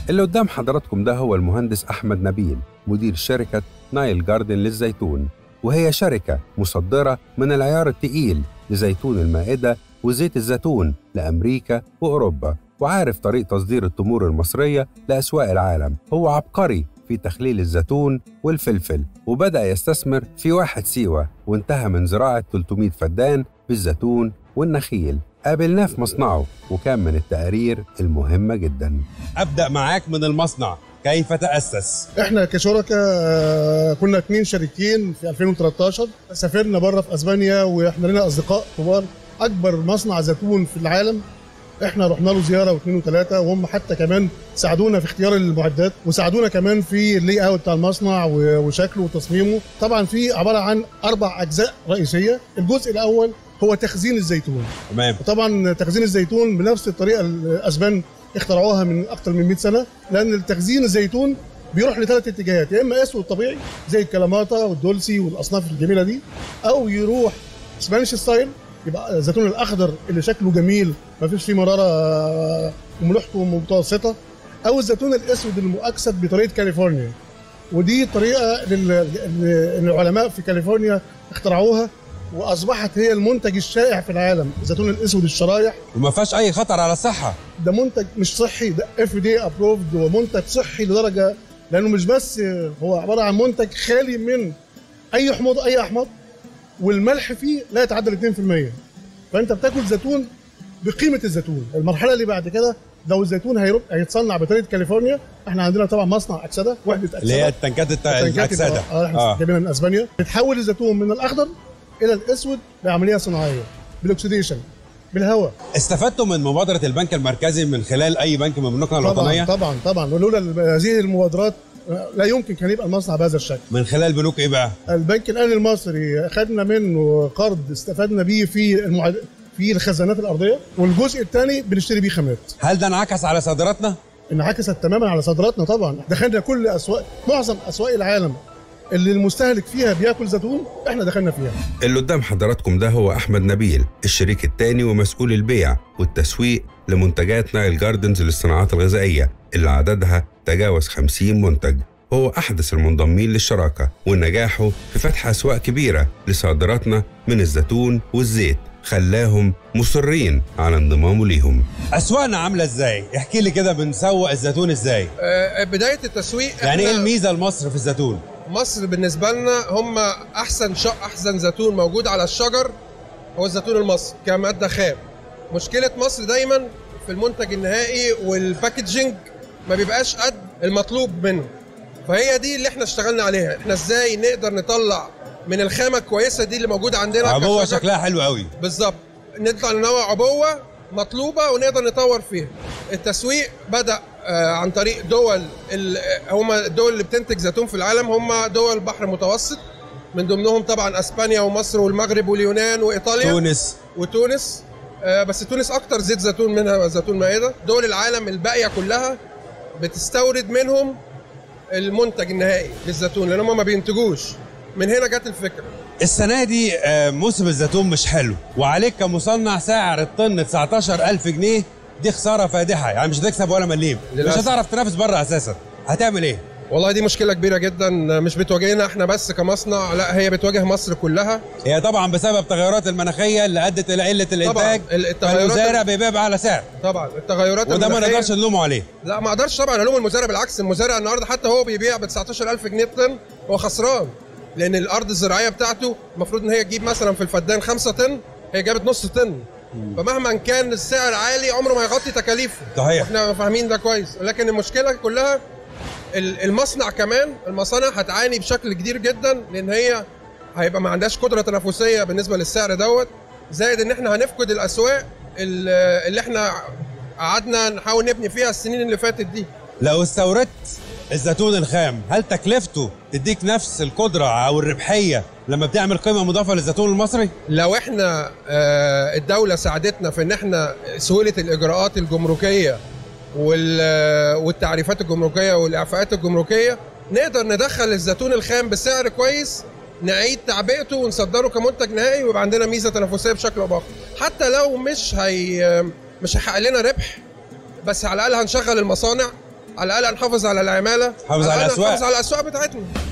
اللي قدام حضراتكم ده هو المهندس أحمد نبيل مدير شركة نايل جاردن للزيتون وهي شركة مصدرة من العيار التقيل لزيتون المائدة وزيت الزيتون لأمريكا وأوروبا وعارف طريق تصدير التمور المصرية لأسواق العالم هو عبقري في تخليل الزيتون والفلفل وبدأ يستثمر في واحد سيوة وانتهى من زراعة 300 فدان بالزيتون والنخيل قابلناه في مصنعه وكان من التقارير المهمة جدا ابدا معاك من المصنع كيف تاسس احنا كشركاء آه، كنا اتنين شريكين في 2013 سافرنا بره في اسبانيا واحنا لنا اصدقاء كبار اكبر مصنع زيتون في العالم احنا رحنا له زياره واثنين وثلاثه وهم حتى كمان ساعدونا في اختيار المعدات وساعدونا كمان في اللي اوت بتاع المصنع و- وشكله وتصميمه طبعا في عباره عن اربع اجزاء رئيسيه الجزء الاول هو تخزين الزيتون تمام وطبعا تخزين الزيتون بنفس الطريقه الاسبان اخترعوها من اكثر من 100 سنه لان تخزين الزيتون بيروح لثلاث اتجاهات يا اما اسود طبيعي زي الكلاماتا والدولسي والاصناف الجميله دي او يروح سبانيش ستايل يبقى الزيتون الاخضر اللي شكله جميل ما فيش فيه مراره آه، وملوحته متوسطه او الزيتون الاسود المؤكسد بطريقه كاليفورنيا ودي طريقه لل- اللي العلماء في كاليفورنيا اخترعوها واصبحت هي المنتج الشائع في العالم الزيتون الاسود الشرايح وما فيهاش اي خطر على الصحه ده منتج مش صحي ده اف دي ابروفد ومنتج صحي لدرجه لانه مش بس هو عباره عن منتج خالي من اي حموضه اي احماض والملح فيه لا يتعدى ال 2% فانت بتاكل زيتون بقيمه الزيتون المرحله اللي بعد كده لو الزيتون هيروح هيتصنع بطريقه كاليفورنيا احنا عندنا طبعا مصنع اكسده وحده اكسده اللي هي التنكات الت- التنكات الاكسده اه احنا اه جايبينها من اسبانيا بتحول الزيتون من الاخضر الى الاسود بعمليه صناعيه بالاكسيديشن بالهواء استفدتوا من مبادره البنك المركزي من خلال اي بنك من بنوكنا طبعا الوطنيه طبعا طبعا ولولا هذه المبادرات لا يمكن كان يبقى المصنع بهذا الشكل من خلال بنوك ايه بقى البنك الاهلي المصري اخذنا منه قرض استفدنا بيه في المعد... في الخزانات الارضيه والجزء الثاني بنشتري بيه خامات هل ده انعكس على صادراتنا انعكست تماما على صادراتنا طبعا دخلنا كل اسواق معظم اسواق العالم اللي المستهلك فيها بياكل زيتون احنا دخلنا فيها اللي قدام حضراتكم ده هو أحمد نبيل الشريك الثاني ومسؤول البيع والتسويق لمنتجات نايل جاردنز للصناعات الغذائية اللي عددها تجاوز 50 منتج وهو أحدث المنضمين للشراكة ونجاحه في فتح أسواق كبيرة لصادراتنا من الزيتون والزيت خلاهم مصرين على انضمامه ليهم اسواقنا عامله ازاي احكي لي كده بنسوق الزيتون ازاي آه، بدايه التسويق يعني ايه إحنا الميزه لمصر في الزيتون مصر بالنسبه لنا هم احسن ش... احسن زيتون موجود على الشجر هو الزيتون المصري كماده خام مشكله مصر دايما في المنتج النهائي والباكجينج ما بيبقاش قد المطلوب منه فهي دي اللي احنا اشتغلنا عليها احنا ازاي نقدر نطلع من الخامه الكويسه دي اللي موجوده عندنا عبوه كشجر. شكلها حلو قوي بالظبط نطلع ننوع عبوه مطلوبه ونقدر نطور فيها التسويق بدا آه، عن طريق دول ال- آه، هم الدول اللي بتنتج زيتون في العالم هم دول البحر المتوسط من ضمنهم طبعا اسبانيا ومصر والمغرب واليونان وايطاليا تونس وتونس آه، بس تونس اكتر زيت زيتون منها زيتون مائده دول العالم الباقيه كلها بتستورد منهم المنتج النهائي للزيتون لان هم ما بينتجوش من هنا جت الفكره السنه دي آه، موسم الزيتون مش حلو وعليك كمصنع سعر الطن 19000 جنيه دي خساره فادحه يعني مش هتكسب ولا مليم مش للأسف. هتعرف تنافس بره اساسا هتعمل ايه والله دي مشكله كبيره جدا مش بتواجهنا احنا بس كمصنع لا هي بتواجه مصر كلها هي طبعا بسبب التغيرات المناخيه اللي ادت الى قله الانتاج ال- التغيرات فالمزارع ال- بيبيع باعلى سعر طبعا التغيرات وده ما المناخية- نقدرش نلومه عليه لا ما اقدرش طبعا الوم المزارع بالعكس المزارع النهارده حتى هو بيبيع ب 19000 جنيه طن هو خسران لان الارض الزراعيه بتاعته المفروض ان هي تجيب مثلا في الفدان 5 طن هي جابت نص طن فمهما كان السعر عالي عمره ما يغطي تكاليفه صحيح احنا فاهمين ده كويس لكن المشكله كلها ال- المصنع كمان المصانع هتعاني بشكل كبير جدا لان هي هيبقى ما عندهاش قدره تنافسيه بالنسبه للسعر دوت زائد ان احنا هنفقد الاسواق ال- اللي احنا قعدنا نحاول نبني فيها السنين اللي فاتت دي لو استوردت الزيتون الخام هل تكلفته تديك نفس القدره او الربحيه لما بتعمل قيمه مضافه للزيتون المصري لو احنا آه، الدوله ساعدتنا في ان احنا سهوله الاجراءات الجمركيه وال- والتعريفات الجمركيه والاعفاءات الجمركيه نقدر ندخل الزيتون الخام بسعر كويس نعيد تعبئته ونصدره كمنتج نهائي ويبقى عندنا ميزه تنافسيه بشكل او باخر حتى لو مش هي مش هيحقق لنا ربح بس على الاقل هنشغل المصانع على الاقل نحافظ على العماله نحافظ على الأقل الأسواق. نحافظ على الاسواق بتاعتنا